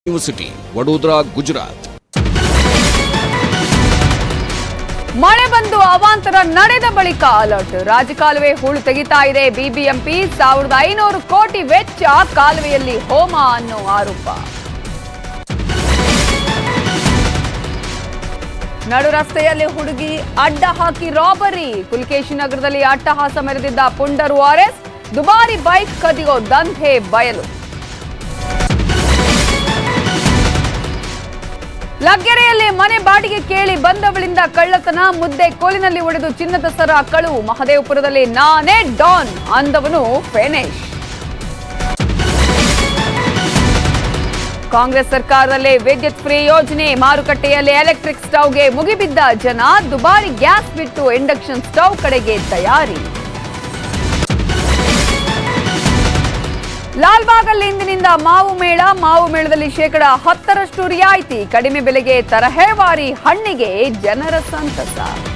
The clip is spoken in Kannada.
ಯೂನಿವರ್ಸಿಟಿ ವಡೋದರಾ ಗುಜರಾತ್ ಮಳೆ ಬಂದು ಅವಾಂತರ ನಡೆದ ಬಳಿಕ ಅಲರ್ಟ್ ರಾಜಕಾಲುವೆ ಹೂಳು ತೆಗಿತಾ ಇದೆ ಬಿಬಿಎಂಪಿ ಸಾವಿರದ ಐನೂರು ಕೋಟಿ ವೆಚ್ಚ ಕಾಲುವೆಯಲ್ಲಿ ಹೋಮ ಅನ್ನೋ ಆರೋಪ ನಡು ರಸ್ತೆಯಲ್ಲಿ ಹುಡುಗಿ ಅಡ್ಡ ಹಾಕಿ ರಾಬರಿ ಪುಲಕೇಶಿ ನಗರದಲ್ಲಿ ಅಟ್ಟಹಾಸ ಮೆರೆದಿದ್ದ ಪುಂಡರು ಆರ್ಎಸ್ ದುಬಾರಿ ಬೈಕ್ ಕದಿಯೋ ದಂಧೆ ಬಯಲು ಲಗ್ಗೆರೆಯಲ್ಲಿ ಮನೆ ಬಾಡಿಗೆ ಕೇಳಿ ಬಂದವಳಿಂದ ಕಳ್ಳತನ ಮುದ್ದೆ ಕೋಲಿನಲ್ಲಿ ಒಡೆದು ಚಿನ್ನದ ಸರ ಕಳುವು ಮಹದೇವಪುರದಲ್ಲಿ ನಾನೇ ಡಾನ್ ಅಂದವನು ಫೆನೇಶ್ ಕಾಂಗ್ರೆಸ್ ಸರ್ಕಾರದಲ್ಲಿ ವಿದ್ಯುತ್ ಫ್ರೀ ಯೋಜನೆ ಮಾರುಕಟ್ಟೆಯಲ್ಲಿ ಎಲೆಕ್ಟ್ರಿಕ್ ಸ್ಟವ್ಗೆ ಮುಗಿಬಿದ್ದ ಜನ ದುಬಾರಿ ಗ್ಯಾಸ್ ಬಿಟ್ಟು ಇಂಡಕ್ಷನ್ ಸ್ಟವ್ ಕಡೆಗೆ ತಯಾರಿ ಲಾಲ್ಬಾಗಲ್ಲಿ ಇಂದಿನಿಂದ ಮಾವು ಮೇಳ ಮಾವು ಮೇಳದಲ್ಲಿ ಶೇಕಡ ಹತ್ತರಷ್ಟು ರಿಯಾಯಿತಿ ಕಡಿಮೆ ಬೆಲೆಗೆ ತರಹೇವಾರಿ ಹಣ್ಣಿಗೆ ಜನರ ಸಂತಸ